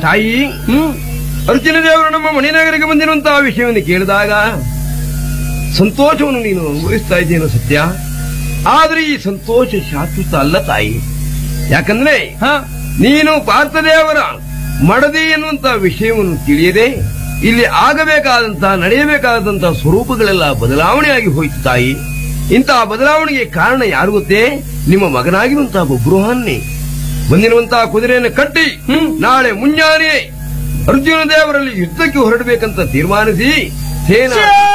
ತಾಯಿ ಹ್ಮ್ ಅರ್ಜುನ ದೇವರು ನಮ್ಮ ಮಣಿನಗರಿಗೆ ಬಂದಿರುವಂತಹ ವಿಷಯವನ್ನು ಕೇಳಿದಾಗ ಸಂತೋಷವನ್ನು ನೀನು ಅನುಭವಿಸ್ತಾ ಇದ್ದೇನು ಸತ್ಯ ಆದ್ರೆ ಈ ಸಂತೋಷ ಶಾಶ್ವತ ಅಲ್ಲ ತಾಯಿ ಯಾಕಂದ್ರೆ ಹ ನೀನು ಪಾರ್ಥದೇವರ ಮಡದಿ ಎನ್ನುವಂತಹ ವಿಷಯವನ್ನು ತಿಳಿಯದೆ ಇಲ್ಲಿ ಆಗಬೇಕಾದಂತಹ ನಡೆಯಬೇಕಾದಂತಹ ಸ್ವರೂಪಗಳೆಲ್ಲ ಬದಲಾವಣೆಯಾಗಿ ಹೋಯಿತು ತಾಯಿ ಇಂತಹ ಬದಲಾವಣೆಗೆ ಕಾರಣ ಯಾರು ಗೊತ್ತೇ ನಿಮ್ಮ ಮಗನಾಗಿರುವಂತಹ ಬಬ್ರುಹಾನ್ನೇ ಬಂದಿರುವಂತಹ ಕುದುರೆಯನ್ನು ಕಟ್ಟಿ ನಾಳೆ ಮುಂಜಾನೆ ಅರ್ಜುನ ದೇವರಲ್ಲಿ ಯುದ್ಧಕ್ಕೆ ಹೊರಡಬೇಕಂತ ತೀರ್ಮಾನಿಸಿ ಸೇನಾ